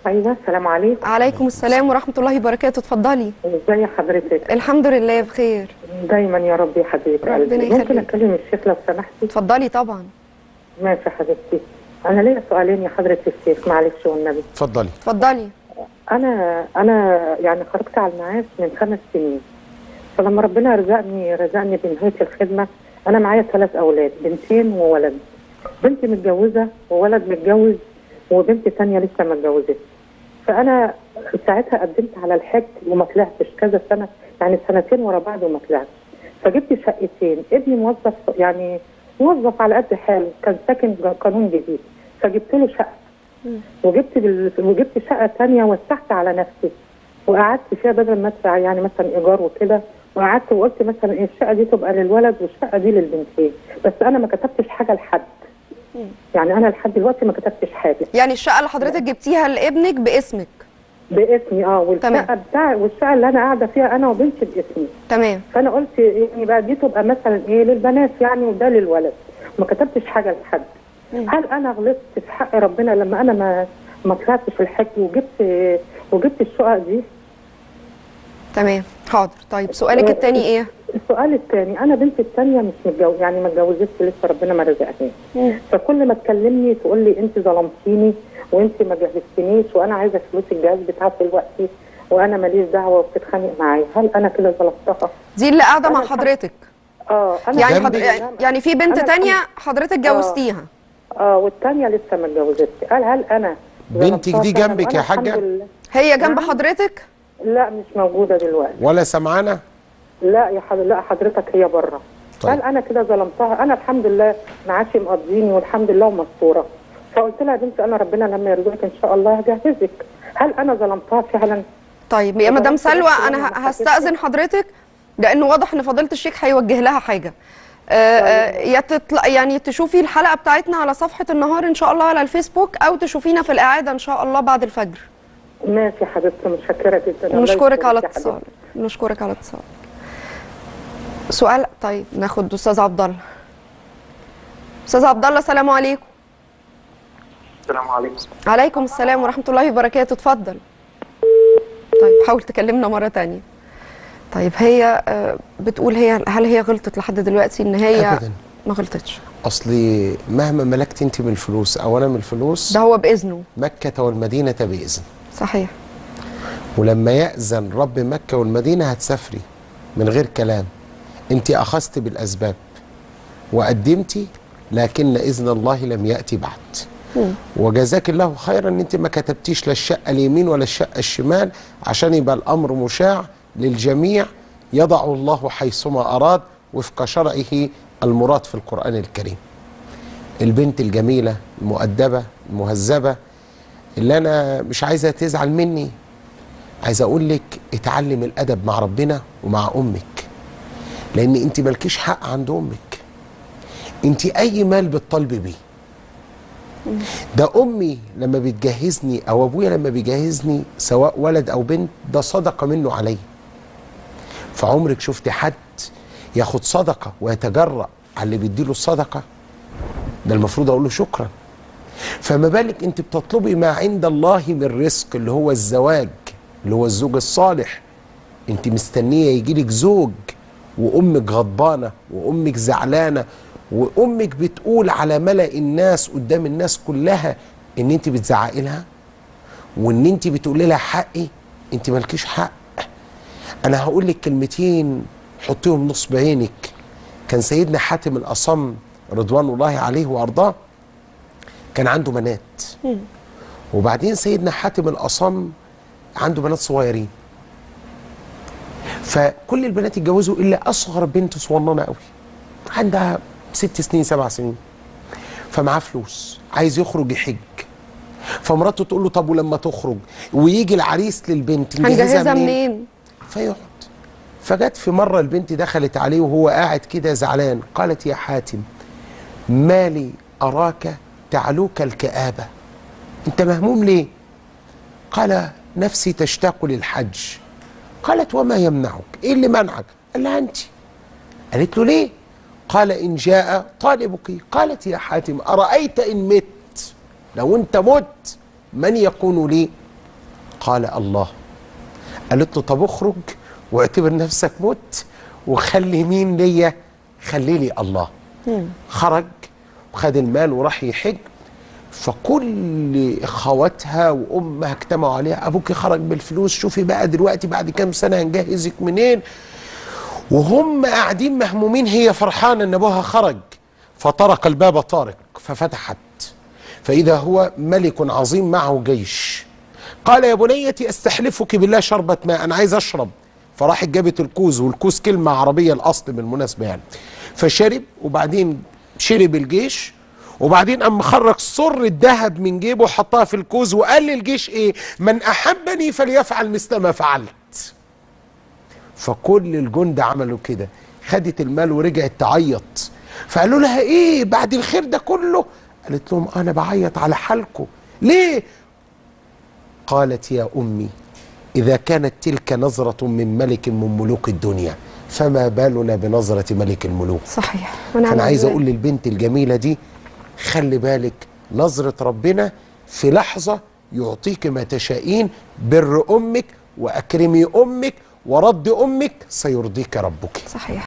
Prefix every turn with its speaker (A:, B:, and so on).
A: ايوه السلام عليكم
B: عليكم السلام ورحمه الله وبركاته اتفضلي
A: ازي حضرتك
B: الحمد لله بخير
A: دايما يا رب يا حبيبه
B: ربنا
A: قلبي
B: يخليك.
A: ممكن اكلم الشيخ لو سمحتي
B: اتفضلي طبعا
A: ماشي يا حبيبتي انا ليا سؤالين يا حضره الشيخ معلش والنبي
C: اتفضلي
B: اتفضلي
A: انا انا يعني خرجت على المعاش من خمس سنين فلما ربنا رزقني رزقني بنهايه الخدمه انا معايا ثلاث اولاد بنتين وولد بنتي متجوزه وولد متجوز وبنت ثانيه لسه ما اتجوزتش فانا ساعتها قدمت على الحج وما طلعتش كذا سنه يعني سنتين ورا بعض وما طلعتش فجبت شقتين ابني موظف يعني موظف على قد حاله كان ساكن قانون جديد فجبت له شقه وجبت بال... وجبت شقه ثانيه وسعت على نفسي وقعدت فيها بدل ما ادفع يعني مثلا ايجار وكده وقعدت وقلت مثلا إيه الشقه دي تبقى للولد والشقه دي للبنتين بس انا ما كتبتش حاجه لحد يعني انا لحد دلوقتي ما كتبتش حاجه
B: يعني الشقه اللي حضرتك جبتيها لابنك باسمك
A: باسمي اه والشقه
B: تمام.
A: بتاع والشقه اللي انا قاعده فيها انا وبنتي باسمي
B: تمام
A: فانا قلت يعني بقى دي تبقى مثلا ايه للبنات يعني وده للولد ما كتبتش حاجه لحد هل انا غلطت في حق ربنا لما انا ما ما طلعتش في الحج وجبت وجبت الشقق دي
B: تمام حاضر طيب سؤالك التاني ايه
A: السؤال الثاني انا بنتي الثانيه مش متجوز يعني ما اتجوزتش لسه ربنا ما رزقنيش فكل ما تكلمني تقول لي انت ظلمتيني وانت ما جهزتنيش وانا عايزه فلوس الجهاز بتاعتي دلوقتي وانا ماليش دعوه وبتتخانق معايا هل انا كده ظلمتها؟
B: دي اللي قاعده مع
A: أنا
B: حضرتك
A: اه انا
B: يعني
C: جنبي.
B: حضر... يعني- يعني في بنت
A: أنا
B: تانية
A: الحمد-
B: حضرتك جوزتيها
A: اه والثانيه لسه ما اتجوزتش قال هل انا
C: بنتك
A: ظلمتها
C: دي
A: فعلاً؟
C: جنبك
A: وأنا
C: يا حاجة؟
A: الحمد لله-
B: هي جنب
A: نعم.
B: حضرتك
A: لا مش موجوده دلوقتي
C: ولا سمعانه
A: لا يا حضرتك لا حضرتك هي بره
C: طيب.
A: هل انا كده ظلمتها انا الحمد لله معاشي مقضيني والحمد لله ومستوره فقلت لها يا بنتي انا ربنا لما يرزقك ان شاء الله هجهزك هل انا ظلمتها فعلا
B: طيب يا مدام
A: وضربت
B: سلوى
A: نفسي
B: انا
A: وأنا
B: ه-
A: ما
B: هستأذن حضرتك لانه واضح ان فضيله الشيخ هيوجه لها حاجه آه، آه، يا تطلع يعني تشوفي الحلقه بتاعتنا على صفحه النهار ان شاء الله على الفيسبوك او تشوفينا في الاعاده ان شاء الله بعد الفجر
A: ماشي يا حبيبتي متشكره جدا الله
B: نشكرك
A: يشكرك
B: على
A: يا حبيبتي.
B: اتصالك نشكرك على اتصالك سؤال طيب ناخد استاذ عبد الله استاذ عبد الله السلام عليكم
D: السلام عليكم
B: عليكم السلام ورحمه الله وبركاته اتفضل طيب حاول تكلمنا مره تانية طيب هي آه، بتقول هي هل هي غلطت لحد دلوقتي ان هي
C: ابدا
B: ما غلطتش
C: اصلي مهما ملكت انت من الفلوس او انا من الفلوس
B: ده هو باذنه
C: مكه والمدينه باذن
B: صحيح
C: ولما يأذن رب مكة والمدينة هتسافري من غير كلام انت أخذت بالأسباب وقدمتي لكن إذن الله لم يأتي بعد وجزاك الله خيرا ان انت ما كتبتيش لا الشقة اليمين ولا الشقة الشمال عشان يبقى الأمر مشاع للجميع يضع الله حيثما أراد وفق شرعه المراد في القرآن الكريم البنت الجميلة المؤدبة المهذبة اللي أنا مش عايزة تزعل مني عايز اقول لك اتعلم الادب مع ربنا ومع امك لان انت مالكيش حق عند امك انت اي مال بتطالبي بيه ده امي لما بتجهزني او ابويا لما بيجهزني سواء ولد او بنت ده صدقه منه عليا فعمرك شفت حد ياخد صدقه ويتجرأ على اللي بيديله الصدقه ده المفروض اقول له شكرا فما بالك انت بتطلبي ما عند الله من رزق اللي هو الزواج اللي هو الزوج الصالح انت مستنيه يجيلك زوج وامك غضبانه وامك زعلانه وامك بتقول على ملأ الناس قدام الناس كلها ان انت بتزعقي لها وان انت بتقولي لها حقي انت مالكيش حق انا هقول لك كلمتين حطيهم نصب عينك كان سيدنا حاتم الاصم رضوان الله عليه وارضاه كان عنده بنات وبعدين سيدنا حاتم الاصم عنده بنات صغيرين فكل البنات اتجوزوا الا اصغر بنت صغننه قوي عندها ست سنين سبع سنين فمعاه فلوس عايز يخرج يحج فمراته تقول له طب ولما تخرج ويجي العريس للبنت
B: هنجهزها منين
C: فيقعد فجت في مرة البنت دخلت عليه وهو قاعد كده زعلان قالت يا حاتم مالي أراك تعلوك الكآبة أنت مهموم ليه قال نفسي تشتاق للحج قالت وما يمنعك إيه اللي منعك قال لها أنت قالت له ليه قال إن جاء طالبك قالت يا حاتم أرأيت إن مت لو أنت مت من يكون لي قال الله قالت له طب اخرج واعتبر نفسك مت وخلي مين ليا خلي لي الله خرج وخد المال وراح يحج فكل اخواتها وامها اجتمعوا عليها ابوك خرج بالفلوس شوفي بقى دلوقتي بعد كام سنه هنجهزك منين وهم قاعدين مهمومين هي فرحانه ان ابوها خرج فطرق الباب طارق ففتحت فاذا هو ملك عظيم معه جيش قال يا بنيتي استحلفك بالله شربة ماء انا عايز اشرب فراحت جابت الكوز والكوز كلمه عربيه الاصل بالمناسبه يعني فشرب وبعدين شرب الجيش وبعدين قام مخرج سر الذهب من جيبه وحطها في الكوز وقال للجيش ايه من احبني فليفعل مثل ما فعلت فكل الجند عملوا كده خدت المال ورجعت تعيط فقالوا لها ايه بعد الخير ده كله قالت لهم انا بعيط على حالكم ليه قالت يا امي اذا كانت تلك نظره من ملك من ملوك الدنيا فما بالنا بنظره ملك الملوك
B: صحيح
C: فانا عايز اقول للبنت الجميله دي خلي بالك نظره ربنا في لحظه يعطيك ما تشائين بر امك واكرمي امك ورد امك سيرضيك ربك
B: صحيح